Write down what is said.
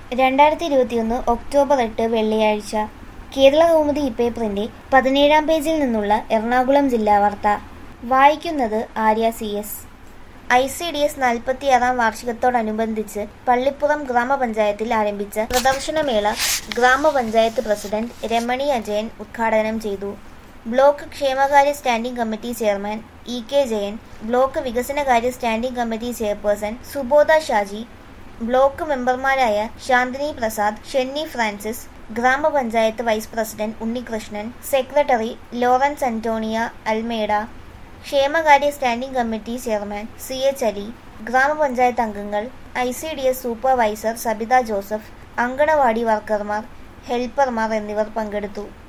രണ്ടായിരത്തി ഇരുപത്തിയൊന്ന് ഒക്ടോബർ എട്ട് വെള്ളിയാഴ്ച കേരള കൗമുദി ഇപ്പേപ്പറിന്റെ പതിനേഴാം പേജിൽ നിന്നുള്ള എറണാകുളം ജില്ലാ വാർത്ത വായിക്കുന്നത് Arya C S I C D S നാൽപ്പത്തിയാറാം വാർഷികത്തോടനുബന്ധിച്ച് പള്ളിപ്പുറം ഗ്രാമപഞ്ചായത്തിൽ ആരംഭിച്ച പ്രദർശനമേള ഗ്രാമപഞ്ചായത്ത് പ്രസിഡന്റ് രമണി അജയൻ ഉദ്ഘാടനം ചെയ്തു ബ്ലോക്ക് ക്ഷേമകാര്യ standing committee chairman E K Jayan block വികസനകാര്യ standing committee chairperson Subodha Shaji block മെമ്പർമാരായ Shanthini Prasad Shenny Francis grama panchayat vice president Unnikrishnan secretary Lawrence Antonia Almeida ക്ഷേമകാര്യ standing committee chairman C H Ali grama panchayat അംഗങ്ങൾ I C D S supervisor Sabitha Joseph anganwadi വർക്കർമാർ ഹെൽപ്പർമാർ എന്നിവർ പങ്കെടുത്തു